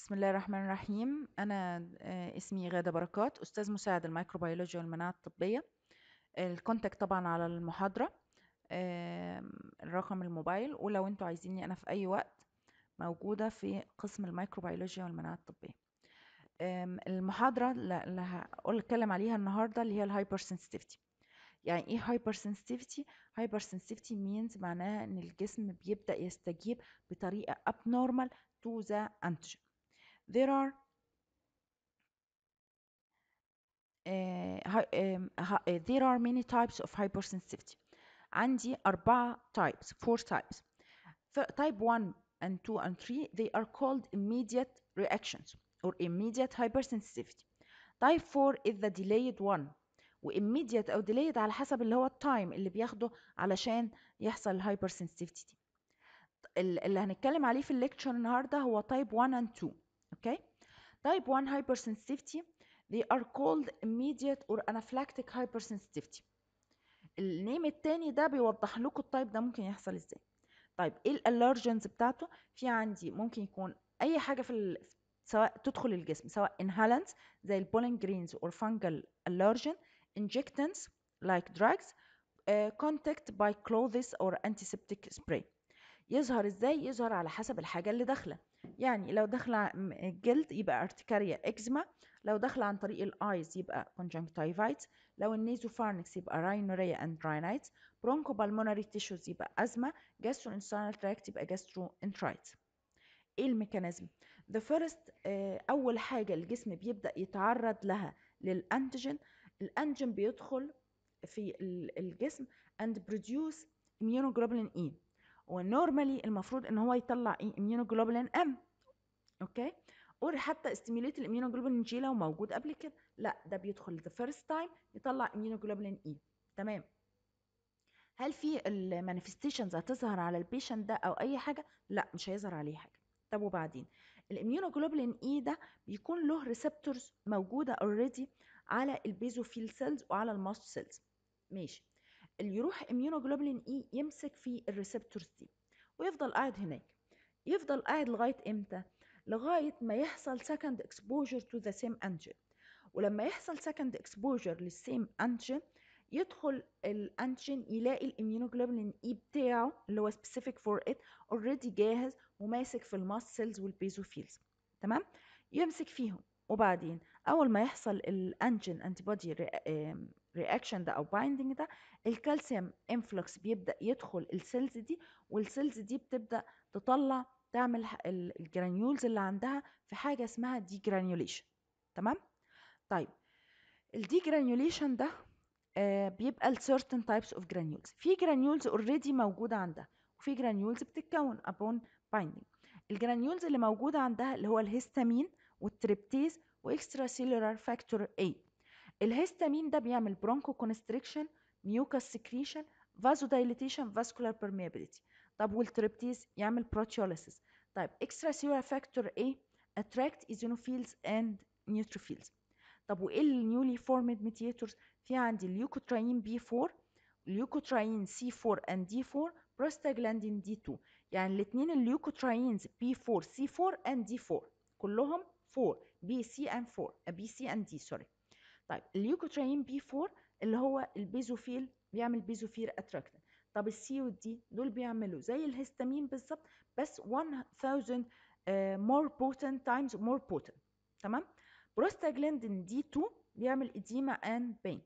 بسم الله الرحمن الرحيم أنا آه، اسمي غادة بركات أستاذ مساعد الميكروبيولوجيا والمناعة الطبية الكونتاكت طبعا على المحاضرة آم، الرقم الموبايل ولو انتوا عايزيني أنا في أي وقت موجودة في قسم الميكروبيولوجيا والمناعة الطبية آم، المحاضرة اللي هقول اتكلم عليها النهاردة اللي هي الهايبر سنسيتيفيتي يعني ايه هايبر سنسيتيفيتي هايبر سنسيتيفيتي means معناها ان الجسم بيبدأ يستجيب بطريقة abnormal to the antigen there are uh, hi- um, hi- uh, there are many types of hypersensitivity عندي أربعة types four types F- type 1 and 2 and 3 they are called immediate reactions or immediate hypersensitivity type 4 is the delayed one و immediate أو delayed على حسب اللي هو التايم اللي بياخده علشان يحصل الهايبرسنسيتيفيتي اللي هنتكلم عليه في الليكتشر النهارده هو type 1 and 2 okay type 1 hypersensitivity they are called immediate or anaphylactic hypersensitivity النيم التاني ده بيوضح لكم التايب ده ممكن يحصل ازاي طيب ايه الالرجنز بتاعته في عندي ممكن يكون اي حاجه في ال... سواء تدخل الجسم سواء inhalants زي البولين جرينز or fungal allergen injectants like drugs uh, contact by clothes or antiseptic spray يظهر ازاي يظهر على حسب الحاجه اللي داخله يعني لو داخله م- الجلد يبقى ارتكاريا اكزيما لو داخله عن طريق الايز يبقى conjunctivitis لو النيزوفارنكس يبقى rhinorrhea and rhinitis bronchopulmonary tissues يبقى asthma gastrointestinal tract يبقى gastroenteritis ايه الميكانيزم the first آه، اول حاجه الجسم بيبدا يتعرض لها للانتيجين الانتيجين بيدخل في ال- الجسم and produce immunoglobulin E ونورمالي المفروض ان هو يطلع ايه immunoglobulin M اوكي اور حتى استيميوليت الاميونوجلوبولين جي لو موجود قبل كده لا ده بيدخل the first time يطلع immunoglobulin E تمام هل في المانيفستيشنز هتظهر على البيشنت ده او اي حاجه لا مش هيظهر عليه حاجه طب وبعدين الاميونوجلوبولين اي ده بيكون له ريسبتورز موجوده اوريدي على البيزوفيل سيلز وعلى الماست سيلز ماشي اللي يروح اميونوجلوبولين اي يمسك في الريسبتورز دي ويفضل قاعد هناك يفضل قاعد لغايه امتى لغايه ما يحصل second exposure to the same antigen ولما يحصل second exposure للسيم antigen يدخل الانتيجين يلاقي الاميونوجلوبولين اي بتاعه اللي هو specific for it already جاهز وماسك في الماست سيلز والبيزوفيلز تمام يمسك فيهم وبعدين اول ما يحصل الانتيجين انتي بودي رياكشن ده او بايندنج ده الكالسيوم انفلوكس بيبدا يدخل السيلز دي والسيلز دي بتبدا تطلع تعمل ح- ال- الجرانيولز اللي عندها في حاجه اسمها دي جرانيوليشن تمام طيب الدي جرانيوليشن ده آه، بيبقى ل certain types of granules في granules already موجودة عندها وفي granules بتتكون upon binding الجرانيولز اللي موجودة عندها اللي هو الهستامين والتريبتيز واكسترا سيلولار فاكتور A الهستامين ده بيعمل برونكو كونستريكشن ميوكاس سكريشن فازودايليتيشن فاسكولار permeability طب والتريبتيز يعمل بروتيوليسيس طيب اكسترا سيلولار فاكتور A attract eosinophils and neutrophils طب وايه النيولي فورمد ميدياتورز في عندي اليوكوتراين بي 4 اليوكوتراين سي 4 اند دي 4 بروستاجلاندين دي 2 يعني الاثنين اليوكوتراينز بي 4 سي 4 اند دي 4 كلهم 4 بي سي اند 4 بي سي اند دي سوري طيب اليوكوتراين بي 4 اللي هو البيزوفيل بيعمل بيزوفيل اتراكتن طب السي والدي دول بيعملوا زي الهستامين بالظبط بس 1000 مور بوتنت تايمز مور بوتنت تمام بروستاجلاندين دي 2 بيعمل اديما اند بين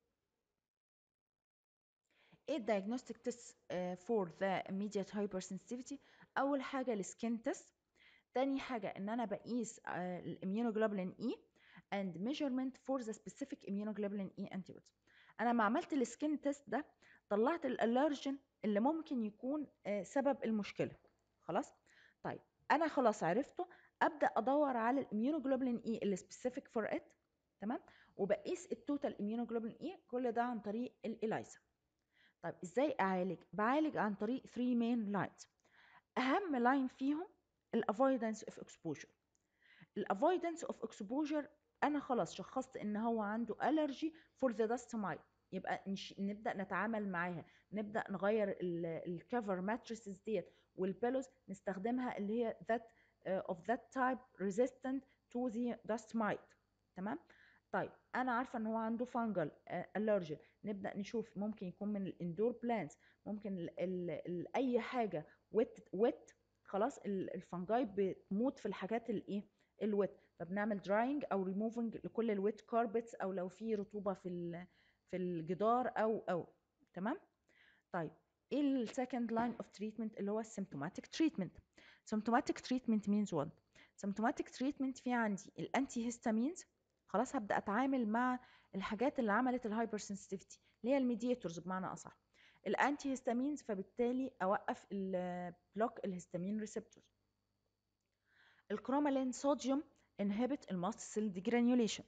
ايه الدايجنوستيك تيست فور ذا immediate hypersensitivity اول حاجه السكين تيست تاني حاجه ان انا بقيس الاميونوجلوبولين اي and measurement for the specific immunoglobulin E antibodies انا ما عملت السكين تيست ده طلعت الالرجين اللي ممكن يكون آه، سبب المشكله خلاص طيب انا خلاص عرفته ابدا ادور على الاميونوجلوبولين اي اللي specific for it تمام وبقيس التوتال اميونوجلوبولين اي كل ده عن طريق الاليزا طيب ازاي اعالج بعالج عن طريق 3 مين لاينز اهم لاين فيهم الافويدنس اوف اكسبوجر الافويدنس اوف اكسبوجر انا خلاص شخصت ان هو عنده الرجي فور ذا داست مايت يبقى نش... نبدا نتعامل معاها نبدا نغير الكفر ماتريسز ديت والبيلوز نستخدمها اللي هي ذات uh, of that type resistant to the dust mite تمام طيب انا عارفه ان هو عنده فانجل الرجن نبدا نشوف ممكن يكون من الاندور بلانتس ممكن ال ال ال اي حاجه ويت ويت خلاص الفنجاي بتموت في الحاجات الايه الويت فبنعمل دراينج او ريموفنج لكل الويت كاربتس او لو في رطوبه في في الجدار او او تمام طيب ايه السكند لاين اوف تريتمنت اللي هو السيمتوماتيك تريتمنت symptomatic treatment means what symptomatic treatment في عندي الانتي هيستامينز خلاص هبدا اتعامل مع الحاجات اللي عملت الهايبر سنسيتيفيتي اللي هي الميدياتورز بمعنى اصح الانتي هيستامينز فبالتالي اوقف البلوك الهيستامين ريسبتورز الكرومالين صوديوم inhibit الماست سيل degranulation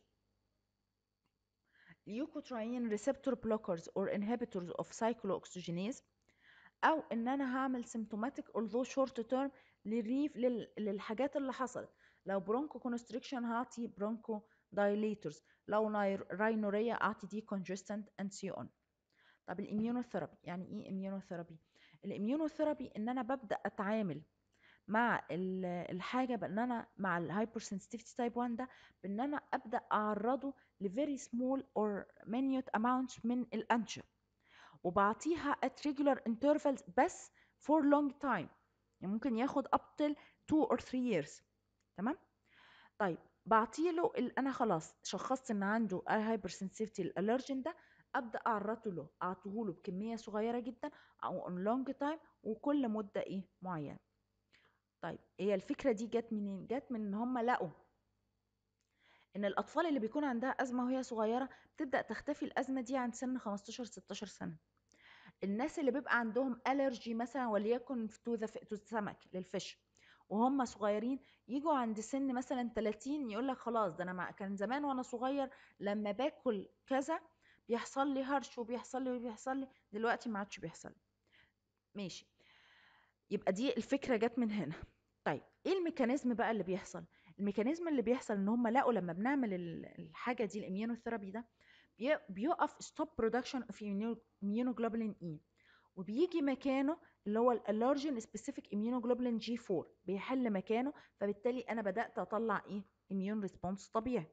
leukotriene receptor blockers or inhibitors of cyclooxygenase او ان انا هعمل symptomatic although short term للريف للحاجات اللي حصلت لو برونكو كونستريكشن هعطي برونكو دايليتورز لو راينوريا اعطي دي كونجستنت اند سي اون طب الاميونوثيرابي يعني ايه اميونوثيرابي الاميونوثيرابي ان انا ببدا اتعامل مع الحاجه بان انا مع الهايبر سنسيتيفيتي تايب 1 ده بان انا ابدا اعرضه لفيري سمول اور minute amounts من الانجين وبعطيها at regular intervals بس for long time يعني ممكن ياخد up till 2 or 3 years تمام طيب بعطيله ال- انا خلاص شخصت ان عنده هايبر سنسيتيفيتي الالرجين ده ابدا اعرضه له اعطيه له بكميه صغيره جدا او on long time وكل مده ايه معينه طيب هي الفكره دي جت منين جت من ان هم لقوا ان الاطفال اللي بيكون عندها ازمه وهي صغيره بتبدا تختفي الازمه دي عند سن 15 16 سنه الناس اللي بيبقى عندهم الرجي مثلا وليكن تو ذا السمك للفش وهم صغيرين يجوا عند سن مثلا 30 يقول لك خلاص ده انا مع كان زمان وانا صغير لما باكل كذا بيحصل لي هرش وبيحصل لي وبيحصل لي دلوقتي ما عادش بيحصل لي ماشي يبقى دي الفكره جت من هنا طيب ايه الميكانيزم بقى اللي بيحصل الميكانيزم اللي بيحصل ان هم لقوا لما بنعمل الحاجه دي الاميونوثيرابي ده بيقف ستوب برودكشن اوف immunoglobulin اي وبيجي مكانه اللي هو الالرجين سبيسيفيك immunoglobulin جي 4 بيحل مكانه فبالتالي انا بدات اطلع ايه اميون ريسبونس طبيعي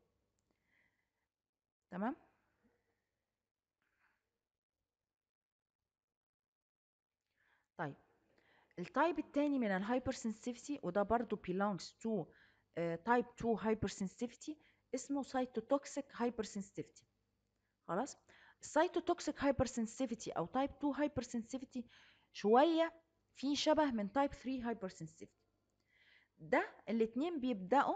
تمام طيب التايب التاني من الهايبر سنسيتيفيتي وده برضو belongs to تايب 2 هايبر سنسيتيفيتي اسمه سايتوتوكسيك هايبر سنسيتيفيتي خلاص السايتوتوكسيك هايبر سنسيتيفيتي او تايب 2 هايبر سنسيتيفيتي شويه في شبه من تايب 3 هايبر سنسيتيفيتي ده الاثنين بيبداوا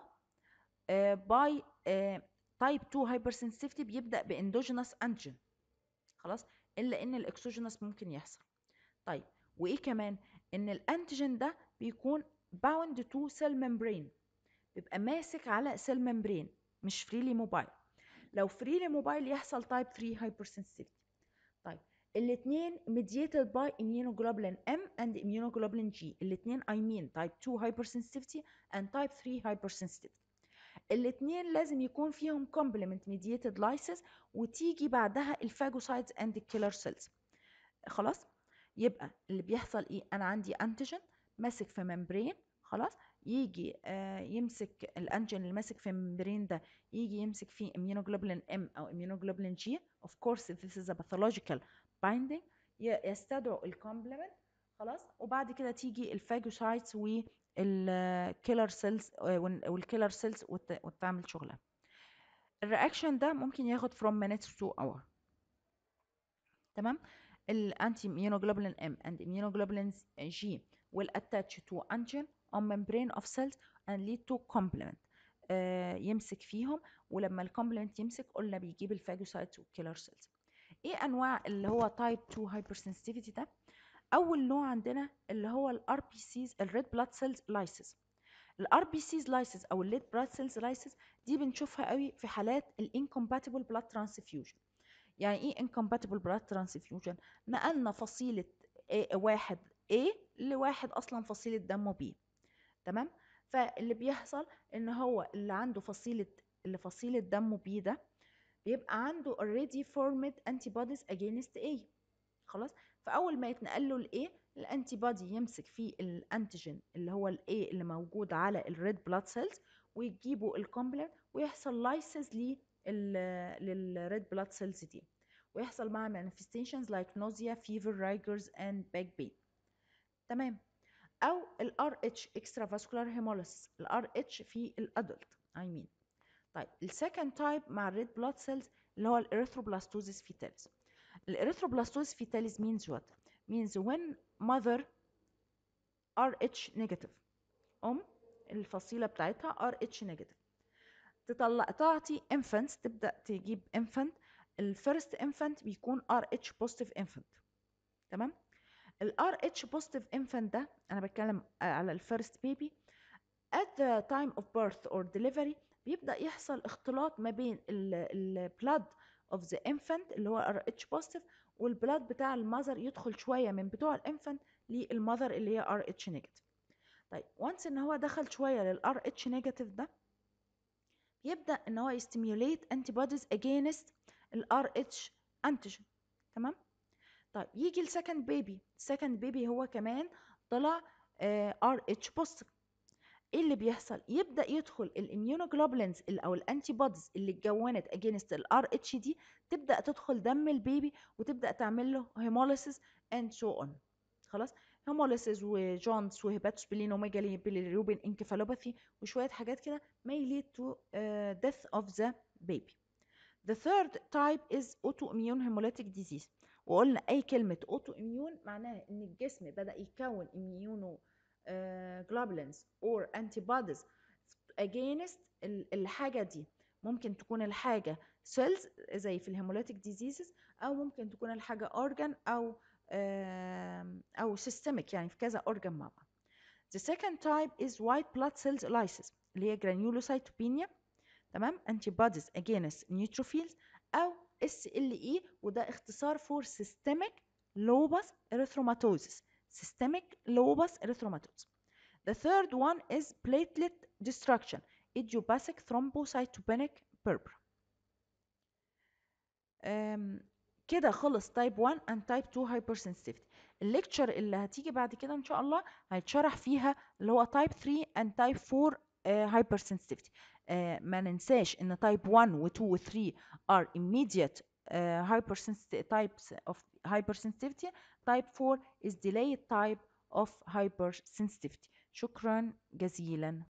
باي تايب 2 هايبر سنسيتيفيتي بيبدا باندوجينوس انجين خلاص الا ان الاكسوجينوس ممكن يحصل طيب وايه كمان ان الانتيجين ده بيكون باوند تو سيل ممبرين بيبقى ماسك على سيل ممبرين مش فريلي موبايل لو فريلي موبايل يحصل تايب 3 هايبر سنسيتيفيتي طيب الاثنين mediated by immunoglobulin M and immunoglobulin G الاثنين I mean type 2 hypersensitivity and type 3 hypersensitivity الاثنين لازم يكون فيهم complement mediated lysis وتيجي بعدها الفاجوسايتس and killer cells خلاص يبقى اللي بيحصل ايه انا عندي انتيجين ماسك في ممبرين خلاص يجي آه يمسك الانجين اللي ماسك في الممبرين ده يجي يمسك فيه immunoglobulin M او immunoglobulin G of course this is a pathological binding يستدعوا الكومبلمنت خلاص وبعد كده تيجي الفاجوسايتس والكيلر سيلز والكيلر سيلز وتعمل شغلها الرياكشن ده ممكن ياخد from minutes to hour تمام الانتي immunoglobulin M and immunoglobulin G will attach to antigen on membrane of cells and lead to complement آه يمسك فيهم ولما الكومبلمنت يمسك قلنا بيجيب الفاجوسايتس والكيلر سيلز ايه انواع اللي هو تايب 2 هايبر سنسيتيفيتي ده اول نوع عندنا اللي هو الار بي سيز الريد بلاد سيلز لايسيس الار بي سيز لايسيس او الريد بلاد سيلز لايسيس دي بنشوفها قوي في حالات الانكومباتبل بلاد ترانسفيوجن يعني ايه انكومباتبل بلاد ترانسفيوجن نقلنا فصيله A واحد A لواحد اصلا فصيله دمه B تمام فاللي بيحصل ان هو اللي عنده فصيله اللي فصيله دمه B ده بيبقى عنده already formed antibodies against A خلاص فاول ما يتنقل له ال A الانتي بودي يمسك في الانتيجين اللي هو الاي اللي موجود على الريد بلاد سيلز ويجيبوا الكومبلمنت ويحصل لايسز للريد بلاد سيلز دي ويحصل معها manifestations like nausea, fever, rigors and back pain تمام او ال RH extravascular hemolysis ال RH في الادلت I mean طيب السكند تايب مع الريد بلاد سيلز اللي هو الاريثروبلاستوزيس فيتاليس الاريثروبلاستوزيس فيتاليس means what means when mother RH negative ام الفصيله بتاعتها RH negative تطلع تعطي infants تبدا تجيب infant الفيرست infant بيكون RH positive infant تمام ال RH positive infant ده انا بتكلم على الفيرست بيبي at the time of birth or delivery بيبدأ يحصل اختلاط ما بين ال blood of the infant اللي هو RH positive والبلاد بتاع المذر يدخل شوية من بتوع الانفانت للمذر اللي هي RH negative طيب وانس ان هو دخل شوية لل RH negative ده يبدأ ان هو يستيميوليت antibodies against ال RH antigen تمام طيب يجي السكند بيبي السكند بيبي هو كمان طلع ار اتش بوزيتيف ايه اللي بيحصل يبدا يدخل الاميونوجلوبولينز او الانتي بوديز اللي اتكونت اجينست الار اتش دي تبدا تدخل دم البيبي وتبدا تعمل له هيموليسيس اند سو اون خلاص هيموليسيس وجونز وهيباتوسبلينوميجالي بيليروبين انكفالوباثي وشويه حاجات كده may lead to uh, death of the baby the third type is autoimmune hemolytic disease وقلنا اي كلمه اوتو اميون معناها ان الجسم بدا يكون اميونو جلوبولينز اور انتي بوديز against الحاجه دي ممكن تكون الحاجه سيلز زي في الهيموليتيك ديزيزز او ممكن تكون الحاجه اورجان او او سيستميك يعني في كذا اورجان مع بعض The second type is white blood cells lysis اللي هي granulocytopenia تمام antibodies against neutrophils او SLE وده اختصار for systemic lupus erythematosus systemic lupus erythematosus the third one is platelet destruction idiopathic thrombocytopenic purpura كده خلص type 1 and type 2 hypersensitivity الليكتشر اللي هتيجي بعد كده ان شاء الله هيتشرح فيها اللي هو type 3 and type 4 uh, hypersensitivity uh, ما ننساش ان type 1 و 2 و 3 are immediate uh, hypersensitivity types of hypersensitivity type 4 is delayed type of hypersensitivity شكرا جزيلا